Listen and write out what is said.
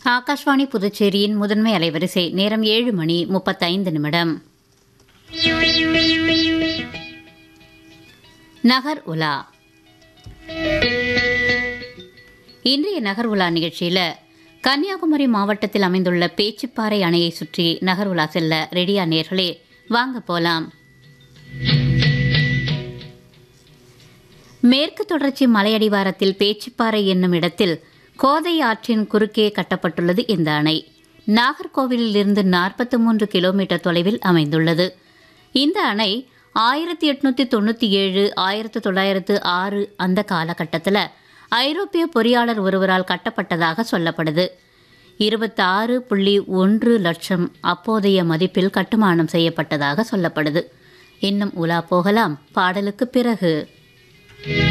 ஆகாஷ்வாணி புதுச்சேரியின் முதன்மை அலைவரிசை நேரம் ஏழு மணி முப்பத்தைந்து நிமிடம் நகர் உலா இன்றைய நகர் உலா நிகழ்ச்சியில கன்னியாகுமரி மாவட்டத்தில் அமைந்துள்ள பேச்சிப்பாறை அணையை சுற்றி நகர் உலா செல்ல ரெடியா நேர்களே வாங்க போலாம் மேற்கு தொடர்ச்சி மலையடிவாரத்தில் பேச்சிப்பாறை என்னும் இடத்தில் கோதை ஆற்றின் குறுக்கே கட்டப்பட்டுள்ளது இந்த அணை நாகர்கோவிலில் இருந்து நாற்பத்தி மூன்று கிலோமீட்டர் தொலைவில் அமைந்துள்ளது இந்த அணை ஆயிரத்தி எட்நூத்தி தொண்ணூற்றி ஏழு ஆயிரத்தி தொள்ளாயிரத்து ஆறு அந்த காலகட்டத்தில் ஐரோப்பிய பொறியாளர் ஒருவரால் கட்டப்பட்டதாக சொல்லப்படுது இருபத்தாறு புள்ளி ஒன்று லட்சம் அப்போதைய மதிப்பில் கட்டுமானம் செய்யப்பட்டதாக சொல்லப்படுது இன்னும் உலா போகலாம் பாடலுக்கு பிறகு